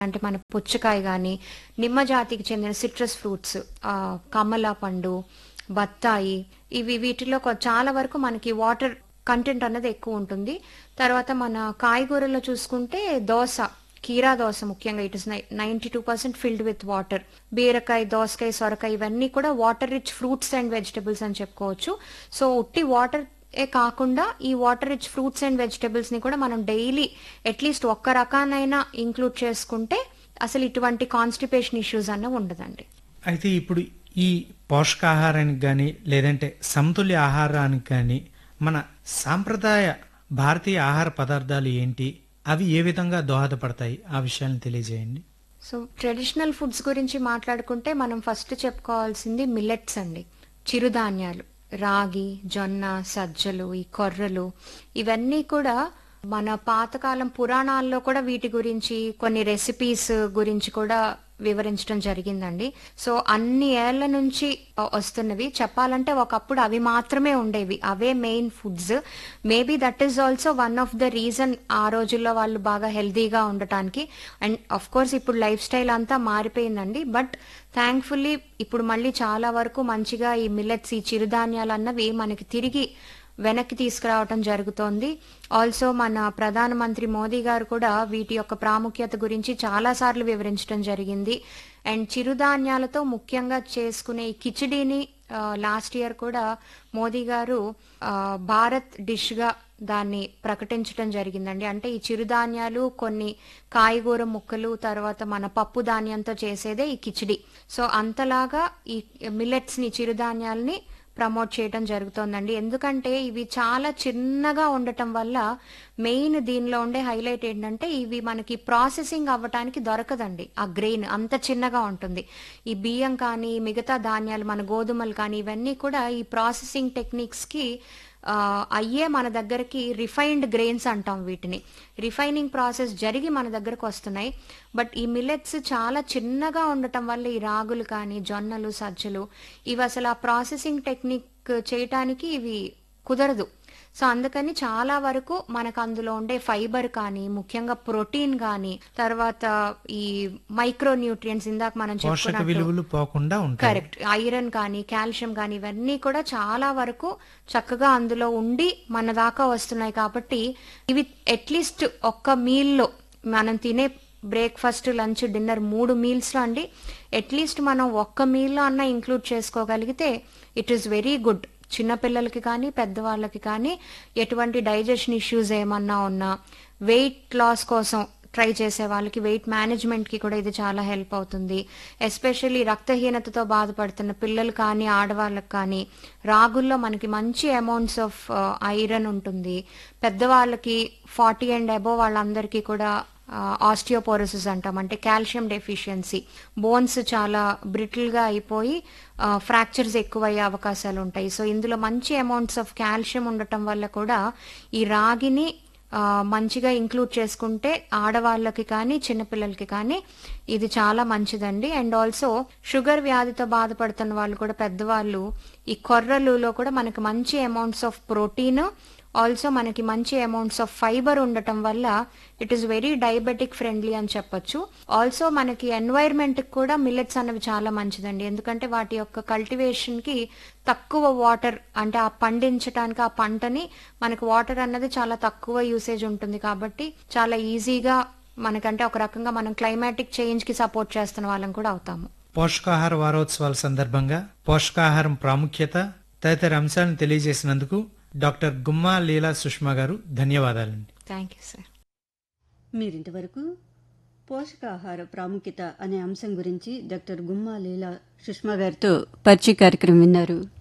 అంటే మన పుచ్చకాయ కానీ నిమ్మ జాతికి చెందిన సిట్రస్ ఫ్రూట్స్ కమల పండు బత్తాయి ఇవి వీటిలో కొ- చాలా వరకు మనకి వాటర్ కంటెంట్ అన్నది ఎక్కువ ఉంటుంది తర్వాత మన కాయగూరల్లో చూసుకుంటే దోస కీరా దోస ముఖ్యంగా it is ninety two percent filled with water బీరకాయ దోసకాయ సొరకాయ ఇవన్నీ కూడా water rich fruits and vegetables అని చెప్పుకోవచ్చు సో ఉట్టి వాటర్ ఏ కాకుండా ఈ water rich fruits and vegetables ని కూడా మనం డైలీ అట్లీస్ట్ ఒక్క రకానైనా ఇంక్లూడ్ చేసుకుంటే అసలు ఇటువంటి కాన్స్టిపేషన్ ఇష్యూస్ అన్న ఉండదండి అయితే ఇప్పుడు ఈ పోషకాహారానికి కానీ లేదంటే సమతుల్య ఆహారానికి కానీ మన సాంప్రదాయ భారతీయ ఆహార పదార్థాలు ఏంటి అవి ఏ విధంగా దోహదపడతాయి ఆ విషయాన్ని తెలియజేయండి సో ట్రెడిషనల్ ఫుడ్స్ గురించి మాట్లాడుకుంటే మనం ఫస్ట్ చెప్పుకోవాల్సింది మిల్లెట్స్ అండి చిరుధాన్యాలు రాగి జొన్న సజ్జలు ఈ కొర్రలు ఇవన్నీ కూడా మన పాతకాలం పురాణాల్లో కూడా వీటి గురించి కొన్ని రెసిపీస్ గురించి కూడా వివరించడం జరిగిందండి సో అన్ని ఏళ్ల నుంచి ఆ, వస్తున్నవి చెప్పాలంటే ఒకప్పుడు అవి మాత్రమే ఉండేవి అవే main foods maybe that is also one of the reason ఆ రోజుల్లో వాళ్ళు బాగా హెల్తీగా ఉండటానికి అండ్ అఫ్ కోర్స్ ఇప్పుడు లైఫ్ స్టైల్ అంతా మారిపోయిందండి బట్ థ్యాంక్ఫుల్లీ ఇప్పుడు మళ్ళీ చాలా వరకు మంచిగా ఈ మిల్లెట్స్ ఈ చిరుధాన్యాలు అన్నవి మనకి తిరిగి వెనక్కి తీసుకురావటం జరుగుతోంది ఆల్సో మన ప్రధానమంత్రి మోదీ గారు కూడా వీటి యొక్క ప్రాముఖ్యత గురించి చాలా సార్లు వివరించడం జరిగింది అండ్ చిరుధాన్యాలతో ముఖ్యంగా చేసుకునే ఈ కిచిడీని లాస్ట్ ఇయర్ కూడా మోదీ గారు ఆ, భారత్ డిష్ గా దాన్ని ప్రకటించడం జరిగిందండి అంటే ఈ చిరుధాన్యాలు కొన్ని కాయగూర ముక్కలు తర్వాత మన పప్పు ధాన్యంతో చేసేదే ఈ కిచిడి సో అంతలాగా ఈ మిల్లెట్స్ ని చిరుధాన్యాలని ప్రమోట్ చేయడం జరుగుతోందండి ఎందుకంటే ఇవి చాలా చిన్నగా ఉండటం వల్ల మెయిన్ దీనిలో ఉండే హైలైట్ ఏంటంటే ఇవి మనకి ప్రాసెసింగ్ అవ్వటానికి దొరకదండి ఆ గ్రెయిన్ అంత చిన్నగా ఉంటుంది ఈ బియ్యం కానీ మిగతా ధాన్యాలు మన గోధుమలు కానీ ఇవన్నీ కూడా ఈ ప్రాసెసింగ్ టెక్నిక్స్ కి ఆ, అయ్యే మన దగ్గరికి రిఫైన్డ్ గ్రెయిన్స్ అంటాం వీటిని రిఫైనింగ్ ప్రాసెస్ జరిగి మన దగ్గరకు వస్తున్నాయి బట్ ఈ మిల్లెట్స్ చాలా చిన్నగా ఉండటం వల్ల ఈ రాగులు కానీ జొన్నలు సజ్జలు ఇవి అసలు ఆ ప్రాసెసింగ్ టెక్నిక్ చేయటానికి ఇవి కుదరదు సో అందుకని చాలా వరకు మనకు అందులో ఉండే ఫైబర్ కానీ ముఖ్యంగా ప్రోటీన్ కానీ తర్వాత ఈ మైక్రో న్యూట్రియంట్స్ ఇందాక మనం పోషక చెప్పుకున్నట్టు విలువలు పోకుండా ఉంటాయి కరెక్ట్ ఐరన్ కానీ కాల్షియం కానీ ఇవన్నీ కూడా చాలా వరకు చక్కగా అందులో ఉండి మన దాకా వస్తున్నాయి కాబట్టి ఇవి అట్లీస్ట్ ఒక్క మీల్లో మనం తినే బ్రేక్ఫాస్ట్ లంచ్ డిన్నర్ మూడు మీల్స్ లో అండి అట్లీస్ట్ మనం ఒక్క మీల్లో అన్న ఇంక్లూడ్ చేసుకోగలిగితే ఇట్ ఈస్ వెరీ గుడ్ చిన్నపిల్లలకి కానీ పెద్దవాళ్ళకి కానీ ఎటువంటి డైజెషన్ ఇష్యూస్ ఏమన్నా ఉన్నా వెయిట్ లాస్ కోసం ట్రై చేసే వాళ్ళకి వెయిట్ మేనేజ్మెంట్ కి కూడా ఇది చాలా హెల్ప్ అవుతుంది ఎస్పెషల్లీ రక్తహీనతతో బాధపడుతున్న పిల్లలు కానీ ఆడవాళ్ళకి కానీ రాగుల్లో మనకి మంచి అమౌంట్స్ ఆఫ్ ఐరన్ ఉంటుంది పెద్దవాళ్ళకి ఫార్టీ అండ్ అబోవ్ వాళ్ళందరికీ కూడా ఆస్టియోపోరోసిస్ అంటాం అంటే కాల్షియం డెఫిషియన్సీ బోన్స్ చాలా బ్రిటిల్ గా అయిపోయి ఫ్రాక్చర్స్ ఎక్కువయ్యే అవకాశాలు ఉంటాయి సో ఇందులో మంచి అమౌంట్స్ ఆఫ్ కాల్షియం ఉండటం వల్ల కూడా ఈ రాగిని ఆ, మంచిగా ఇంక్లూడ్ చేసుకుంటే ఆడవాళ్ళకి కానీ చిన్నపిల్లలకి కానీ ఇది చాలా మంచిదండి అండ్ ఆల్సో షుగర్ వ్యాధితో బాధపడుతున్న వాళ్ళు కూడా పెద్దవాళ్ళు ఈ కొర్రలులో కూడా మనకి మంచి అమౌంట్స్ ఆఫ్ ప్రోటీన్ ఆల్సో మనకి మంచి అమౌంట్స్ ఆఫ్ ఫైబర్ ఉండటం వల్ల it is very diabetic friendly అని చెప్పొచ్చు ఆల్సో మనకి ఎన్వైర్న్మెంట్ కూడా మిల్లెట్స్ అనేవి చాలా మంచిదండి ఎందుకంటే వాటి యొక్క కల్టివేషన్ కి తక్కువ వాటర్ అంటే ఆ పండించడానికి ఆ పంటని మనకి వాటర్ అన్నది చాలా తక్కువ యూసేజ్ ఉంటుంది కాబట్టి చాలా ఈజీగా మనకంటే ఒక రకంగా మనం క్లైమాటిక్ చేంజ్ కి సపోర్ట్ చేస్తున్న వాళ్ళం కూడా అవుతాము పోషకాహార వారోత్సవాల సందర్భంగా పోషకాహారం ప్రాముఖ్యత తదితర అంశాలను తెలియజేసినందుకు డాక్టర్ గుమ్మా లీలా సుష్మా గారు ధన్యవాదాలండి థ్యాంక్ యూ సార్ మీరింతవరకు పోషకాహార ప్రాముఖ్యత అనే అంశం గురించి డాక్టర్ గుమ్మా లీలా సుష్మా గారితో పరిచయ కార్యక్రమం విన్నారు